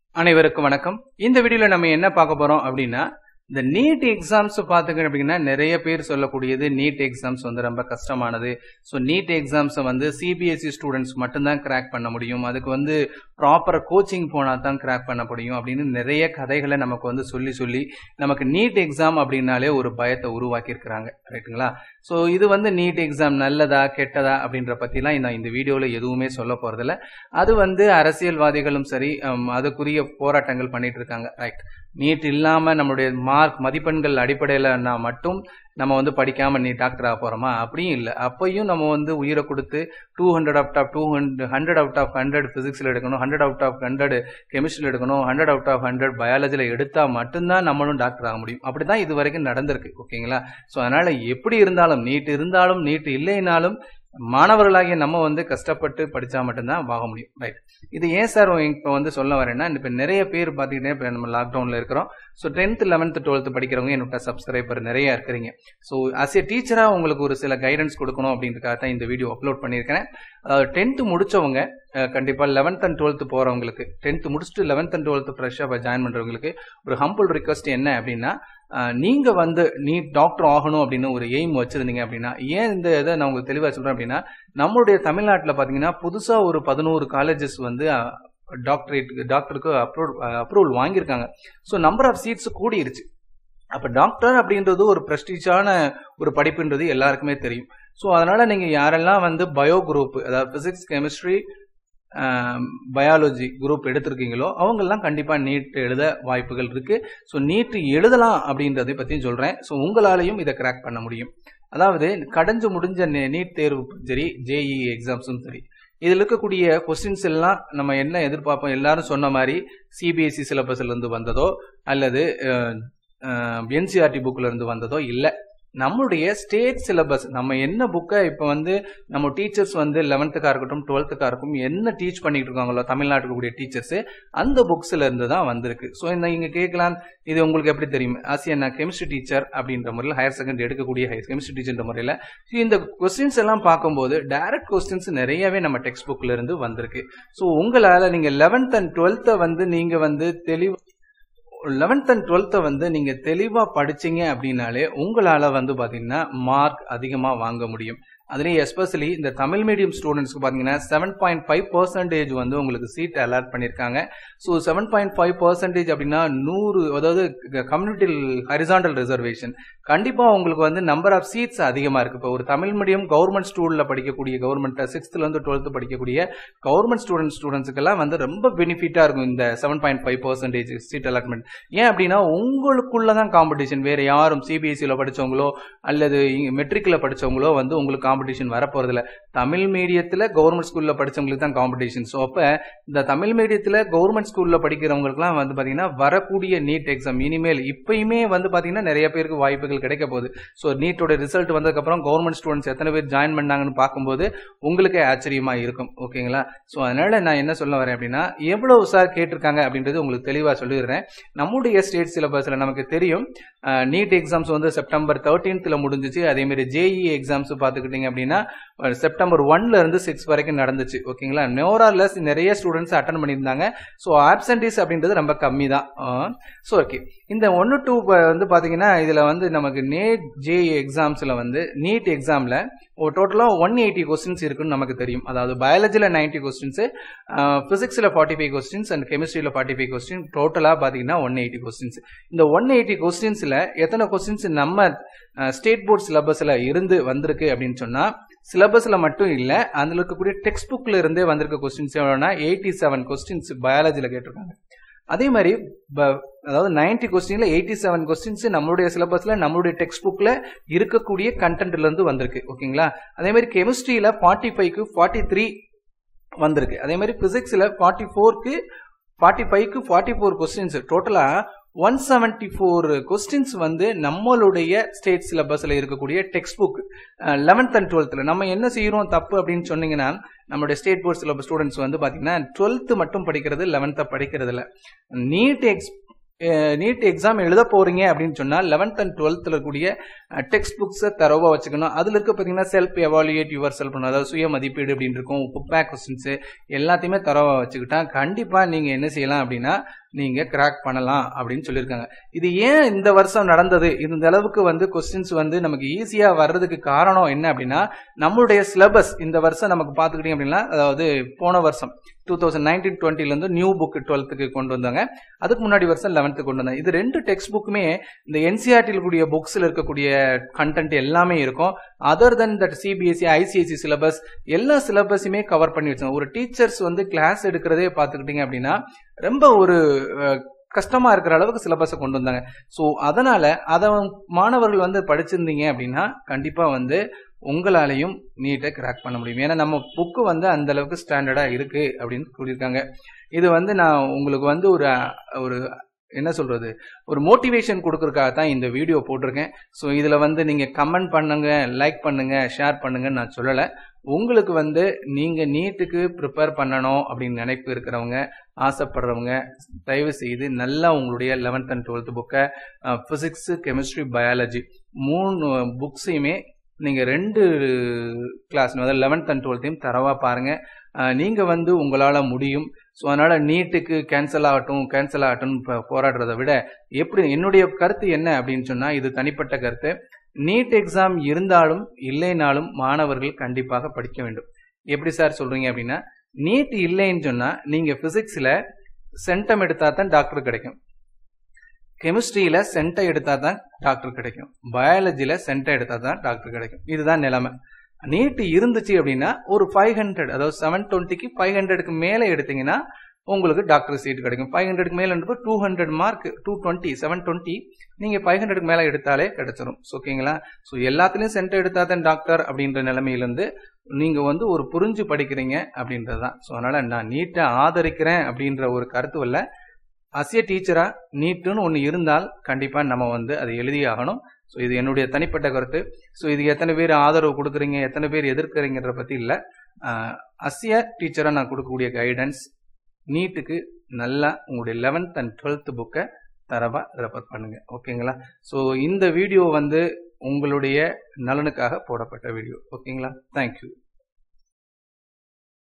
அனைவருக்கும் வணக்கம் இந்த வீடியோல நம்ம என்ன பார்க்க போறோம் அப்படின்னா இந்த நீட் எக்ஸாம்ஸ் பார்த்துக்க அப்படின்னா நிறைய பேர் சொல்லக்கூடியது நீட் எக்ஸாம்ஸ் வந்து ரொம்ப கஷ்டமானது ஸோ நீட் எக்ஸாம்ஸை வந்து சிபிஎஸ்சி ஸ்டூடெண்ட்ஸ் மட்டும்தான் கிராக் பண்ண முடியும் அதுக்கு வந்து ப்ராப்பர் கோச்சிங் போனால் தான் கிராக் பண்ண முடியும் அப்படின்னு நிறைய கதைகளை நமக்கு வந்து சொல்லி சொல்லி நமக்கு நீட் எக்ஸாம் அப்படின்னாலே ஒரு பயத்தை உருவாக்கி இருக்கிறாங்க ரைட்டுங்களா ஸோ இது வந்து நீட் எக்ஸாம் நல்லதா கெட்டதா அப்படின்ற பற்றிலாம் நான் இந்த வீடியோவில் எதுவுமே சொல்ல போகிறதில்ல அது வந்து அரசியல்வாதிகளும் சரி ஹம், அதுக்குரிய போராட்டங்கள் பண்ணிட்டு இருக்காங்க ரைட் நீட் இல்லாமல் நம்மளுடைய மார்க் மதிப்பெண்கள் அடிப்படையில் நான் மட்டும் நம்ம வந்து படிக்காமல் நீ டாக்டர் ஆக போகிறோமா அப்படியும் இல்லை அப்பையும் நம்ம வந்து உயிரை கொடுத்து two hundred out of two hundred hundred out of hundred ஃபிசிக்ஸில் எடுக்கணும் ஹண்ட்ரட் அவுட் ஆஃப் ஹண்ட்ரட் கெமிஸ்ட்ரியில் எடுக்கணும் ஹண்ட்ரட் அவுட் ஆஃப் ஹண்ட்ரட் பயாலஜியில் எடுத்தால் மட்டும்தான் நம்மளும் டாக்டர் ஆக முடியும் அப்படி தான் இது வரைக்கும் நடந்திருக்கு ஓகேங்களா ஸோ அதனால் எப்படி இருந்தாலும் நீட் இருந்தாலும் நீட் இல்லைனாலும் மாணவர்களாகிய நம்ம வந்து கஷ்டப்பட்டு படித்தா மட்டும்தான் ஆக முடியும் ரைட் இது ஏன் சார் இப்போ வந்து சொல்ல வரேன்னா இப்போ நிறைய பேர் பார்த்தீங்கன்னா இப்போ நம்ம லாக்டவுனில் இருக்கிறோம் ஸோ டென்த்து லெவன்த்து டுவெல்த்து படிக்கிறவங்க என்னோட சப்ஸ்கிரைபர் நிறைய இருக்கிறீங்க ஸோ அஸ் ஏ டீச்சராக உங்களுக்கு ஒரு சில கைடன்ஸ் கொடுக்கணும் அப்படின்றதுக்காக தான் இந்த வீடியோ அப்லோட் பண்ணியிருக்கேன் அதாவது டென்த்து முடிச்சவங்க கண்டிப்பாக லெவன்த் அண்ட் டுவெல்த்து போகிறவங்களுக்கு டென்த்து முடிச்சுட்டு லெவன்த் அண்ட் டுவெல்த்து ஃப்ரெஷ்ஷாக ஜாயின் பண்ணுறவங்களுக்கு ஒரு ஹம்பிள் ரிக்வஸ்ட் என்ன அப்படின்னா அஹ், நீங்க வந்து நீ டாக்டர் ஆகணும் அப்படின்னு ஒரு எய்ம் வச்சிருந்தீங்க அப்படின்னா ஏன் இந்த இதை நான் உங்களுக்கு தெளிவாக சொல்றேன் அப்படின்னா நம்மளுடைய தமிழ்நாட்டில் பார்த்தீங்கன்னா புதுசாக ஒரு பதினோரு காலேஜஸ் வந்து டாக்டரேட் டாக்டருக்கு அப்ரூவ் அப்ரூவல் வாங்கியிருக்காங்க ஸோ நம்பர் ஆஃப் சீட்ஸ் கூடிருச்சு அப்போ டாக்டர் அப்படின்றது ஒரு ப்ரெஸ்டீஜான ஒரு படிப்புன்றது எல்லாருக்குமே தெரியும் ஸோ அதனால நீங்கள் யாரெல்லாம் வந்து பயோ குரூப் அதாவது ஃபிசிக்ஸ் கெமிஸ்ட்ரி பயாலஜி குரூப் எடுத்திருக்கீங்களோ அவங்கெல்லாம் கண்டிப்பாக நீட் எழுத வாய்ப்புகள் இருக்கு ஸோ நீட் எழுதலாம் அப்படின்றதை பற்றியும் சொல்கிறேன் ஸோ உங்களாலையும் இதை கிராக் பண்ண முடியும் அதாவது கடைஞ்சு முடிஞ்ச நீட் தேர்வு சரி ஜேஇ எக்ஸாம்ஸும் சரி இதில் இருக்கக்கூடிய கொஸ்டின்ஸ் எல்லாம் நம்ம என்ன எதிர்பார்ப்போம் எல்லாரும் சொன்ன மாதிரி சிபிஎஸ்சி சிலபஸ்ல இருந்து வந்ததோ அல்லது என்சிஆர்டி புக்ல இருந்து வந்ததோ இல்லை நம்மளுடைய ஸ்டேட் சிலபஸ் நம்ம என்ன புக்கை இப்போ வந்து நம்ம டீச்சர்ஸ் வந்து லெவன்த்துக்காக இருக்கட்டும் டுவெல்த்துக்காக இருக்கும் என்ன டீச் பண்ணிட்டு இருக்காங்களோ தமிழ்நாட்டுக்கு கூடிய டீச்சர்ஸ் அந்த புக்ஸ்ல இருந்து தான் வந்திருக்கு ஸோ இந்த இங்க கேட்கலாம் இது உங்களுக்கு எப்படி தெரியும் ஆசியா நான் கெமிஸ்ட்ரி டீச்சர் அப்படின்ற முறையில் ஹையர் செகண்டரி எடுக்கக்கூடிய ஹையர் கெமிஸ்ட்ரி டீச்சர்ன்ற முறையில் இந்த கொஸ்டின்ஸ் எல்லாம் பார்க்கும்போது டைரக்ட் கொஸ்டின்ஸ் நிறையவே நம்ம டெக்ஸ்ட் புக்ல இருந்து வந்திருக்கு ஸோ உங்களால் நீங்க லெவன்த் அண்ட் டுவெல்த்தை வந்து நீங்க வந்து தெளிவு லெவன்த் அண்ட் டுவெல்த்தை வந்து நீங்க தெளிவா படிச்சீங்க அப்படின்னாலே உங்களால வந்து பாத்தீங்கன்னா மார்க் அதிகமா வாங்க முடியும் அதுலேயும் எஸ்பெஷலி இந்த தமிழ் மீடியம் ஸ்டூடெண்ட்ஸ்க்கு பார்த்தீங்கன்னா செவன் பாயிண்ட் ஃபைவ் பர்சன்டேஜ் வந்து உங்களுக்கு சீட் அலாட் பண்ணியிருக்காங்க so seven point five percentage அப்படின்னா நூறு அதாவது கம்யூனிட்டி ஹரிசாண்டல் ரிசர்வேஷன் கண்டிப்பாக உங்களுக்கு வந்து நம்பர் ஆஃப் சீட்ஸ் அதிகமாக இருக்குது இப்போ ஒரு தமிழ் மீடியம் கவர்மெண்ட் ஸ்கூலில் படிக்கக்கூடிய கவர்மெண்ட் சிக்ஸ்த்துலேருந்து டுவெல்த்து படிக்கக்கூடிய கவர்மெண்ட் ஸ்டூடெண்ட் ஸ்டூடெண்ட்ஸுக்கெல்லாம் வந்து ரொம்ப பெனிஃபிட்டாக இருக்கும் இந்த seven point five percentage seat allotment ஏன் அப்படின்னா உங்களுக்குள்ள தான் காம்படிஷன் வேறு யாரும் சிபிஎஸ்சியில் படித்தவங்களோ அல்லது மெட்ரிக்கில் படித்தவங்களோ வந்து உங்களுக்கு காம்படிஷன் வரப்போறதில்ல தமிழ் மீடியத்தில் கவர்மெண்ட் ஸ்கூலில் படித்தவங்களுக்கு தான் காம்படிஷன் ஸோ அப்போ இந்த தமிழ் மீடியத்தில் கவர்மெண்ட் ஸ்கூலில் படிக்கிறவங்களுக்குலாம் வந்து பார்த்தீங்கன்னா வரக்கூடிய நீட் எக்ஸாம் இனிமேல் இப்பயுமே வந்து பார்த்தீங்கன்னா நிறைய பேருக்கு வாய்ப்புகள் கிடைக்க போகுது ஸோ நீட்டோட ரிசல்ட் வந்ததுக்கப்புறம் கவர்மெண்ட் ஸ்டூடெண்ட்ஸ் எத்தனை பேர் ஜாயின் பண்ணாங்கன்னு பார்க்கும்போது உங்களுக்கே ஆச்சரியமா இருக்கும் ஓகேங்களா ஸோ அதனால நான் என்ன சொல்ல வரேன் அப்படின்னா எவ்வளவு சார் கேட்டிருக்காங்க அப்படின்றது உங்களுக்கு தெளிவாக சொல்லிடுறேன் நம்முடைய ஸ்டேட் சிலபஸில் நமக்கு தெரியும் நீட் எக்ஸாம்ஸ் வந்து செப்டம்பர் தேர்ட்டீன்த்தில் முடிஞ்சிச்சு அதேமாரி ஜேஇ எக்ஸாம்ஸ் பார்த்துக்கிட்டிங்க அப்படின்னா அஹ், செப்டம்பர் ஒன்ல இருந்து சிக்ஸ் வரைக்கும் நடந்துச்சு ஓகேங்களா நோராலஸ் நிறைய ஸ்டூடெண்ட்ஸ் அட்டன் பண்ணியிருந்தாங்க ஸோ ஆப்சன்டீஸ் அப்படின்றது ரொம்ப கம்மி தான் ஸோ ஓகே இந்த ஒன்று டூ வந்து பார்த்தீங்கன்னா இதில் வந்து நமக்கு நேட் ஜேஇ எக்ஸாம்ஸில் வந்து நீட் எக்ஸாமில் டோட்டலாக ஒன் எயிட்டி கொஸ்டின்ஸ் இருக்குன்னு நமக்கு தெரியும் அதாவது பயாலஜியில் நைன்ட்டி கொஸ்டின்ஸு ஃபிசிக்ஸில் ஃபார்ட்டி ஃபைவ் கொஸ்டின்ஸ் அண்ட் கெமிஸ்ட்ரியில் ஃபார்ட்டி ஃபைவ் கொஸ்டின் டோட்டலாக பார்த்தீங்கன்னா ஒன் எயிட்டி கொஸ்டின்ஸ் இந்த ஒன் எயிட்டி கொஸ்டின்ஸில் எத்தனை கொஸ்டின்ஸ் நம்ம ஸ்டேட் போர்ட் சிலபஸில் இருந்து வந்திருக்கு அப்படின்னு சொன்னால் சிலபஸில் மட்டும் இல்லை அதில் இருக்கக்கூடிய டெக்ஸ்ட் புக்கில் இருந்தே வந்திருக்க கொஸ்டின்ஸ் எவ்வளோனா எயிட்டி செவன் கொஸ்டின்ஸ் பயாலஜியில் கேட்டிருக்காங்க அதே மாதிரி ப- அதாவது 90 கொஸ்டின்ல எயிட்டி செவன் கொஸ்டின்ஸ் நம்மளுடைய சிலபஸ்ல நம்மளுடைய டெக்ஸ்ட் புக்ல இருக்கக்கூடிய கண்டென்ட்ல இருந்து வந்திருக்கு ஓகேங்களா அதே மாதிரி கெமிஸ்ட்ரியில ஃபார்ட்டி ஃபைவ்க்கு ஃபார்ட்டி த்ரீ வந்திருக்கு அதே மாதிரி பிசிக்ஸ்ல ஃபார்ட்டி ஃபோர்க்கு ஃபார்ட்டி ஃபைவ்க்கு ஃபார்ட்டி ஃபோர் கொஸ்டின்ஸ் டோட்டலா ஒன் செவன்டி ஃபோர் கொஸ்டின்ஸ் வந்து நம்மளுடைய ஸ்டேட் சிலபஸ்ல இருக்கக்கூடிய டெக்ஸ்ட் புக் லெவன்த் அண்ட் டுவெல்த்தில் நம்ம என்ன செய்யறோம் தப்பு அப்படின்னு சொன்னீங்கன்னா நம்மளுடைய ஸ்டேட் போர்ட் சிலபஸ் ஸ்டூடெண்ட்ஸ் வந்து பார்த்தீங்கன்னா டுவெல்த்து மட்டும் படிக்கிறது லெவன்த்தை படிக்கிறது இல்லை நீட் எக்ஸ் நீட் எக்ஸாம் எழுத போறீங்க அப்படின்னு சொன்னா லெவன்த் அண்ட் டுவெல்த்ல கூடிய டெக்ஸ்ட் புக்ஸை தரவா வச்சுக்கணும் அதுல இருக்க பாத்தீங்கன்னா செல்ஃப் எவாலுவேட் யுவர் செல்ஃப் அதாவது சுய மதிப்பீடு அப்படின்னு இருக்கும் புக் பேக் கொஸ்டின்ஸ் எல்லாத்தையுமே தரவா வச்சுக்கிட்டா கண்டிப்பா நீங்க என்ன செய்யலாம் அப்படின்னா நீங்க கிராக் பண்ணலாம் அப்படின்னு சொல்லியிருக்காங்க இது ஏன் இந்த வருஷம் நடந்தது இந்த அளவுக்கு வந்து கொஸ்டின்ஸ் வந்து நமக்கு ஈஸியா வர்றதுக்கு காரணம் என்ன அப்படின்னா நம்மளுடைய சிலபஸ் இந்த வருஷம் நமக்கு பார்த்துக்கிட்டீங்க அப்படின்னா அதாவது போன வருஷம் டூ தௌசண்ட் நைன்டீன் டுவெண்ட்டிலேருந்து நியூ புக் டுவெல்த்துக்கு கொண்டு வந்தாங்க அதுக்கு முன்னாடி வருஷம் லெவன்த்துக்கு கொண்டு வந்தாங்க இது ரெண்டு டெக்ஸ்ட் புக்குமே இந்த என்சிஆர்டியில் கூடிய புக்ஸில் இருக்கக்கூடிய கண்டென்ட் எல்லாமே இருக்கும் other than that CBSE ICSE syllabus எல்லா சிலபஸுமே கவர் பண்ணி வச்சாங்க ஒரு டீச்சர்ஸ் வந்து கிளாஸ் எடுக்கிறதே பார்த்துக்கிட்டீங்க அப்படின்னா ரொம்ப ஒரு அஹ், கஷ்டமா இருக்கிற அளவுக்கு சிலபஸை கொண்டு வந்தாங்க ஸோ அதனால அதை மாணவர்கள் வந்து படிச்சிருந்தீங்க அப்படின்னா கண்டிப்பா வந்து உங்களாலையும் நீட்டை கிராக் பண்ண முடியும் ஏன்னா நம்ம புக்கு வந்து அந்த அளவுக்கு ஸ்டாண்டர்டா இருக்கு அப்படின்னு சொல்லியிருக்காங்க இது வந்து நான் உங்களுக்கு வந்து ஒரு ஒரு என்ன சொல்றது ஒரு மோட்டிவேஷன் கொடுக்கறதுக்காக தான் இந்த வீடியோ போட்டிருக்கேன் ஸோ இதில் வந்து நீங்கள் கமெண்ட் பண்ணுங்க லைக் பண்ணுங்க ஷேர் பண்ணுங்கன்னு நான் சொல்லலை உங்களுக்கு வந்து நீங்கள் நீட்டுக்கு ப்ரிப்பேர் பண்ணணும் அப்படின்னு நினைப்பு இருக்கிறவங்க ஆசைப்படுறவங்க தயவு செய்து நல்லா உங்களுடைய லெவன்த் அண்ட் டுவெல்த் புக்கை ஃபிசிக்ஸு கெமிஸ்ட்ரி பயாலஜி மூணு புக்ஸையுமே நீங்கள் ரெண்டு கிளாஸ் அதாவது லெவன்த் அண்ட் டுவெல்த்தையும் தரவா பாருங்க அஹ், நீங்க வந்து உங்களால முடியும் ஸோ அதனால நீட்டுக்கு கேன்சல் ஆகட்டும் கேன்சல் ஆகட்டும் ப- போராடுறதை விட எப்படி என்னுடைய கருத்து என்ன அப்படின்னு சொன்னா இது தனிப்பட்ட கருத்து நீட் எக்ஸாம் இருந்தாலும் இல்லைனாலும் மாணவர்கள் கண்டிப்பாக படிக்க வேண்டும் எப்படி சார் சொல்றீங்க அப்படின்னா நீட் இல்லைன்னு சொன்னா நீங்க பிசிக்ஸ்ல சென்டம் எடுத்தா தான் டாக்டர் கிடைக்கும் கெமிஸ்ட்ரியில சென்டை எடுத்தா தான் டாக்டர் கிடைக்கும் பயாலஜில சென்டை எடுத்தா தான் டாக்டர் கிடைக்கும் இதுதான் நிலைமை நீட் இருந்துச்சு அப்படின்னா ஒரு ஃபைவ் ஹண்ட்ரட் அதாவது செவன் டுவெண்ட்டிக்கு ஃபைவ் ஹண்ட்ரடுக்கு மேலே எடுத்தீங்கன்னா உங்களுக்கு டாக்டர் சீட் கிடைக்கும் ஃபைவ் ஹண்ட்ரட்க்கு மேலே two hundred mark two twenty seven twenty நீங்கள் ஃபைவ் ஹண்ட்ரட்க்கு மேலே எடுத்தாலே கிடைச்சிரும் So, ஓகேங்களா ஸோ எல்லாத்துலேயும் சென்டர் எடுத்தா தான் டாக்டர் அப்படின்ற நிலைமையிலேருந்து நீங்கள் வந்து ஒரு புரிஞ்சு படிக்கிறீங்க அப்படின்றது தான் ஸோ அதனால் நான் நீட்டை ஆதரிக்கிறேன் அப்படின்ற ஒரு கருத்து இல்லை அசிய டீச்சரா நீட்டுன்னு ஒன்று இருந்தால் கண்டிப்பாக நம்ம வந்து அதை எழுதி ஆகணும் ஸோ இது என்னுடைய தனிப்பட்ட கருத்து ஸோ இது எத்தனை பேர் ஆதரவு கொடுக்குறீங்க எத்தனை பேர் எதிர்க்கிறீங்கன்ற பற்றி இல்லை அசிய டீச்சராக நான் கொடுக்கக்கூடிய கைடன்ஸ் நீட்டுக்கு நல்லா உங்களுடைய லெவன்த் அண்ட் டுவெல்த் புக்கை தரவா ரெஃபர் பண்ணுங்க ஓகேங்களா ஸோ இந்த வீடியோ வந்து உங்களுடைய நலனுக்காக போடப்பட்ட வீடியோ ஓகேங்களா தேங்க்யூ